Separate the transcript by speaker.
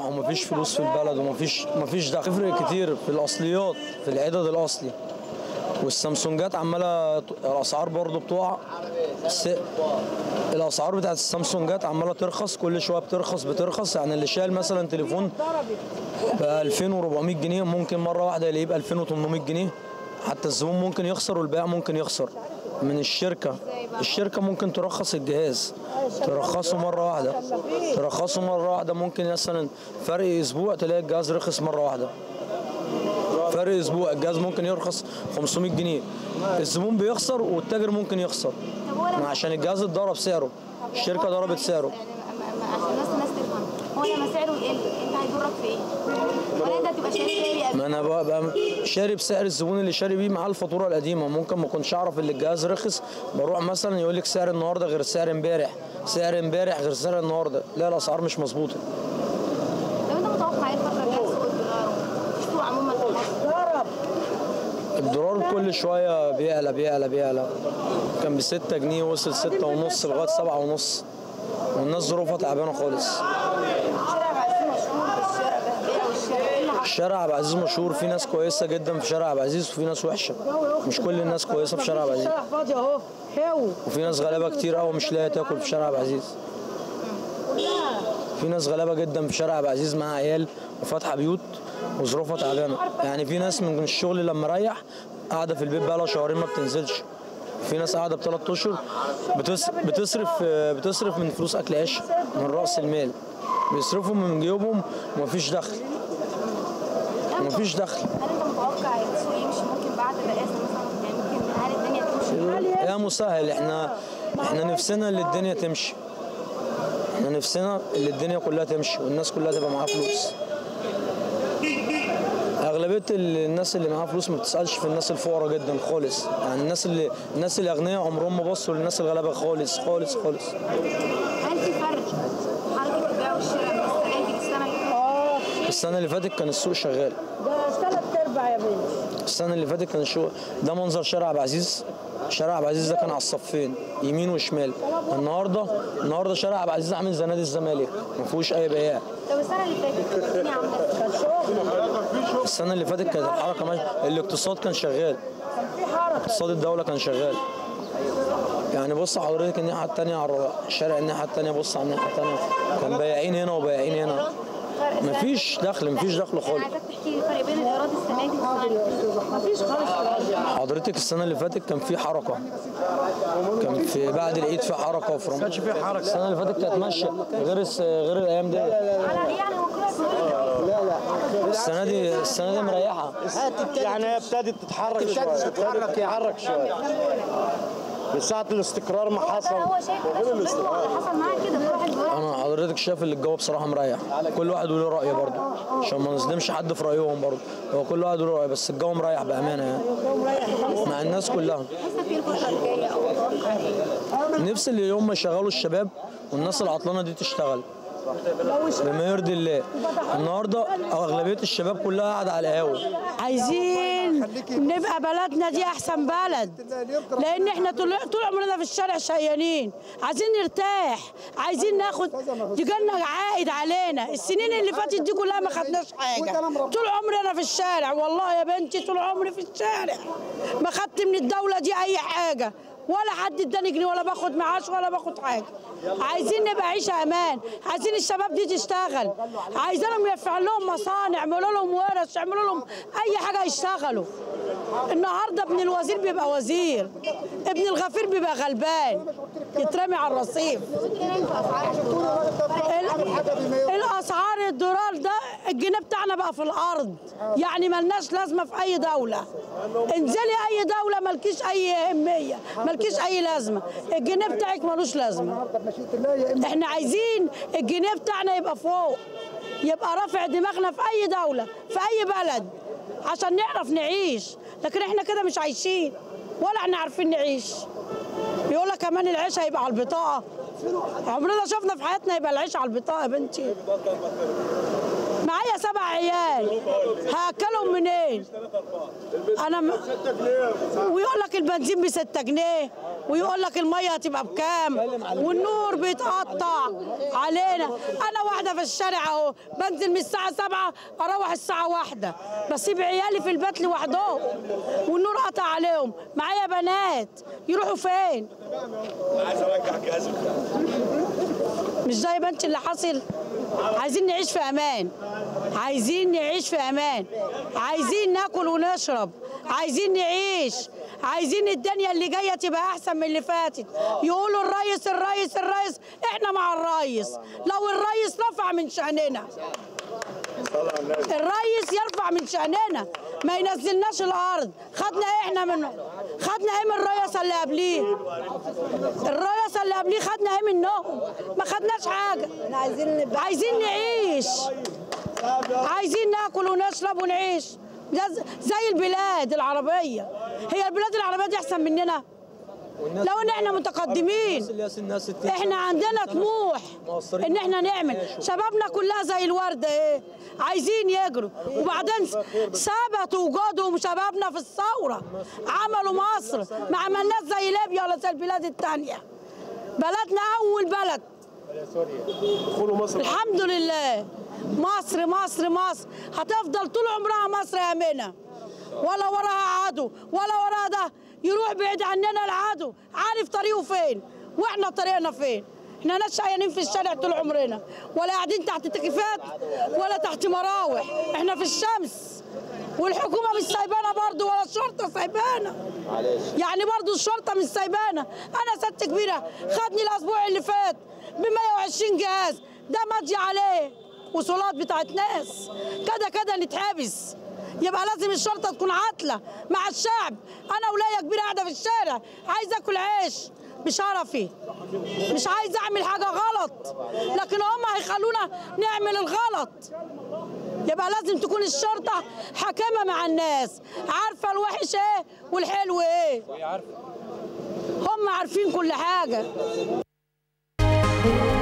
Speaker 1: ومفيش فلوس في البلد ومفيش مفيش دخل تفرق كتير في الاصليات في العدد الاصلي والسامسونجات عماله الاسعار برضو بتقع الس- الاسعار بتاعت السامسونجات عماله ترخص كل شويه بترخص بترخص يعني اللي شايل مثلا تليفون ب 2400 جنيه ممكن مره واحده يلاقيه ب 2800 جنيه حتى الزبون ممكن يخسر والبائع ممكن يخسر من الشركه الشركه ممكن ترخص الجهاز ترخصه مره واحده ترخصه مره واحده ممكن مثلا فرق اسبوع تلاقي الجهاز رخص مره واحده فرق اسبوع الجهاز ممكن يرخص 500 جنيه الزبون بيخسر والتاجر ممكن يخسر
Speaker 2: طب هو لما
Speaker 1: عشان الجهاز اتضرب سعره الشركه
Speaker 2: هو
Speaker 1: ضربت سعره
Speaker 2: يعني م- م- عشان الناس الناس تفهم هو لما سعره يقل انت هيضرك في ايه؟ ولا انت هتبقى شاري تاني قبل
Speaker 1: ما انا بقى بقى شاري بسعر الزبون اللي شاري بيه معاه الفاتوره القديمه ممكن ما اكونش اعرف ان الجهاز رخص بروح مثلا يقول لك سعر النهارده غير سعر امبارح سعر امبارح غير سعر النهارده لا الاسعار مش مظبوطه
Speaker 2: طب انت متوقع ايه الفتره الجايه في سوق الدولار السوق عموما في مصر؟
Speaker 1: الدولار كل شويه بيعلى بيعلى بيعلى كان ب 6 جنيه وصل 6 ونص لغايه 7 ونص والناس ظروفها تعبانه خالص
Speaker 2: شارع عبد العزيز مشهور بالشارع بالبيع والشارع ايه اللي حصل؟
Speaker 1: شارع عبد العزيز مشهور في ناس كويسه جدا في شارع عبد العزيز وفي ناس وحشه مش كل الناس كويسه في شارع عبد العزيز
Speaker 3: الشارع فاضي اهو هو
Speaker 1: وفي ناس غلابه كتير قوي مش لاقيه تاكل في شارع عبد العزيز في ناس غلابه جدا في شارع عبد العزيز معاها عيال وفاتحه بيوت وظروفها تعبانه يعني في ناس من الشغل لما ريح قاعده في البيت بقى لها شهرين ما بتنزلش في ناس قاعده بثلاث اشهر بتص... بتصرف بتصرف من فلوس اكل عيش من راس المال بيصرفوا من جيوبهم ومفيش دخل مفيش دخل
Speaker 2: هل انت متوقع السوق يمشي ممكن بعد الرئاسه مثلا يعني ممكن هل الدنيا تمشي؟
Speaker 1: يا مسهل احنا احنا نفسنا اللي الدنيا تمشي احنا نفسنا اللي الدنيا كلها تمشي والناس كلها تبقى معاها فلوس اغلبيه ال- الناس اللي معاها فلوس ما بتسالش في الناس الفقراء جدا خالص يعني الناس اللي الناس الاغنياء عمرهم ما بصوا للناس الغلابه خالص خالص خالص
Speaker 2: هل في فرق في حركه البيع والشراء من السنه دي للسنه اللي فاتت؟
Speaker 1: السنه اللي فاتت كان السوق شغال
Speaker 3: ده ثلاث ارباع يا بنتي
Speaker 1: السنه اللي فاتت كان الشغل ده منظر شارع عبد العزيز شارع عبد العزيز ده كان على الصفين يمين وشمال النهارده النهارده شارع عبد العزيز عامل زي نادي الزمالك ما فيهوش اي بياع
Speaker 2: طب السنه اللي فاتت كانت الدنيا عامله ازاي؟
Speaker 1: السنه اللي فاتت كانت الحركه ماشيه الاقتصاد كان شغال
Speaker 3: كان في حركه
Speaker 1: اقتصاد الدوله كان شغال يعني بص حضرتك الناحيه التانيه على الشارع الناحيه التانيه بص على الناحيه التانيه كان بياعين هنا وبياعين هنا
Speaker 2: فرق السنة-
Speaker 1: مفيش دخل مفيش دخل
Speaker 2: انا
Speaker 1: خالص
Speaker 2: عايزاك تحكي لي الفرق بين الايراد السنه دي والسنه اللي فاتت
Speaker 3: مفيش خالص
Speaker 1: حضرتك السنه اللي فاتت كان في حركه كان في بعد العيد في حركه وفي رمضان كانش في حركه السنه اللي فاتت كانت ماشيه غير الس- غير الايام دي
Speaker 2: على ايه يعني هو كل واحد
Speaker 1: السنه دي السنه دي مريحه
Speaker 4: يعني هي ابتدت تتحرك شويه ابتدت تتحرك شويه من ساعه الاستقرار ما حصل
Speaker 2: هو شايف ده شغلته ولا حصل معاه كده كل واحد بيقول
Speaker 1: انا حضرتك شايف اللي الجو بصراحه مريح كل واحد له راي برضه عشان ما نظلمش حد في رايهم برضه هو كل واحد له راي بس الجو مريح بامانه يعني مع الناس كلها
Speaker 2: حاسه في الفتره الجايه او متوقع ايه؟
Speaker 1: نفس اللي هم يشغلوا الشباب والناس العطلانه دي تشتغل بما يرضي الله النهارده اغلبيه الشباب كلها قاعده على القهاوي
Speaker 3: عايزين نبقى بلدنا دي احسن بلد لان احنا طول طول عمرنا في الشارع شيانين عايزين نرتاح عايزين ناخد يجيلنا عائد علينا السنين اللي فاتت دي كلها ما خدناش حاجه طول عمري انا في الشارع والله يا بنتي طول عمري في الشارع ما خدت من الدوله دي اي حاجه ولا حد اداني جنيه ولا باخد معاش ولا باخد حاجه عايزين نبقى عيشه امان عايزين الشباب دي تشتغل عايزينهم يرفعوا لهم مصانع يعملوا لهم ورش يعملوا لهم اي حاجه يشتغلوا النهارده ابن الوزير بيبقى وزير ابن الغفير بيبقى غلبان يترمي على الرصيف ال- الاسعار الدولار ده الجنيه بتاعنا بقى في الارض يعني ملناش لازمه في اي دوله انزلي اي دوله ملكيش اي اهميه ملكيش اي لازمه الجنيه بتاعك ملوش لازمه احنا عايزين الجنيه بتاعنا يبقى فوق يبقى رافع دماغنا في اي دوله في اي بلد عشان نعرف نعيش لكن احنا كده مش عايشين ولا احنا عارفين نعيش بيقول لك كمان العيش هيبقى على البطاقه عمرنا شفنا في حياتنا يبقى العيش على البطاقه يا بنتي معايا سبع عيال هاكلهم منين؟ انا م... ويقول لك البنزين ب 6 جنيه ويقول لك الميه هتبقى بكام والنور بيتقطع علينا انا واحده في الشارع اهو بنزل من الساعه 7 اروح الساعه واحدة بسيب عيالي في البيت لوحدهم والنور قطع عليهم معايا بنات يروحوا فين
Speaker 5: عايز ارجع جهازي
Speaker 3: مش زي بنت اللي حاصل عايزين نعيش في امان عايزين نعيش في امان عايزين ناكل ونشرب عايزين نعيش عايزين الدنيا اللي جايه تبقى احسن من اللي فاتت يقولوا الريس الريس الريس احنا مع الريس لو الريس رفع من شأننا الريس يرفع من شأننا ما ينزلناش الارض خدنا ايه احنا منه خدنا ايه من الريس اللي قبليه الريس اللي قبليه خدنا ايه منهم ما خدناش حاجه عايزين عايزين نعيش عايزين ناكل ونشرب ونعيش ده زي البلاد العربيه هي البلاد العربيه دي احسن مننا
Speaker 1: والناس
Speaker 3: لو ان احنا متقدمين
Speaker 1: الناس اللي هي الناس التانية.
Speaker 3: احنا عندنا طموح
Speaker 1: مقصرين
Speaker 3: ان احنا نعمل
Speaker 1: ماشي.
Speaker 3: شبابنا كلها زي الورده ايه عايزين يجروا وبعدين ثبتوا وجودهم شبابنا في الثوره عملوا مصر ما عملناش زي ليبيا ولا زي البلاد التانية بلدنا اول بلد
Speaker 5: دخولوا مصر
Speaker 3: الحمد لله مصر مصر مصر هتفضل طول عمرها مصر يا منى ولا وراها عدو ولا وراها ده يروح بعيد عننا العدو عارف طريقه فين واحنا طريقنا فين احنا ناس شقيانين في الشارع طول عمرنا ولا قاعدين تحت تكييفات ولا تحت مراوح احنا في الشمس والحكومه مش سايبانا برضو ولا الشرطه سايبانا يعني برضو الشرطه مش سايبانا انا ست كبيره خدني الاسبوع اللي فات ب 120 جهاز ده ماضي عليه وصولات بتاعت ناس كده كده نتحبس يبقى لازم الشرطه تكون عاتله مع الشعب انا ولايه كبيره قاعده في الشارع عايزه اكل عيش بشرفي مش عايزه اعمل حاجه غلط لكن هم هيخلونا نعمل الغلط يبقى لازم تكون الشرطه حكامه مع الناس عارفه الوحش ايه والحلو ايه هم عارفين كل حاجه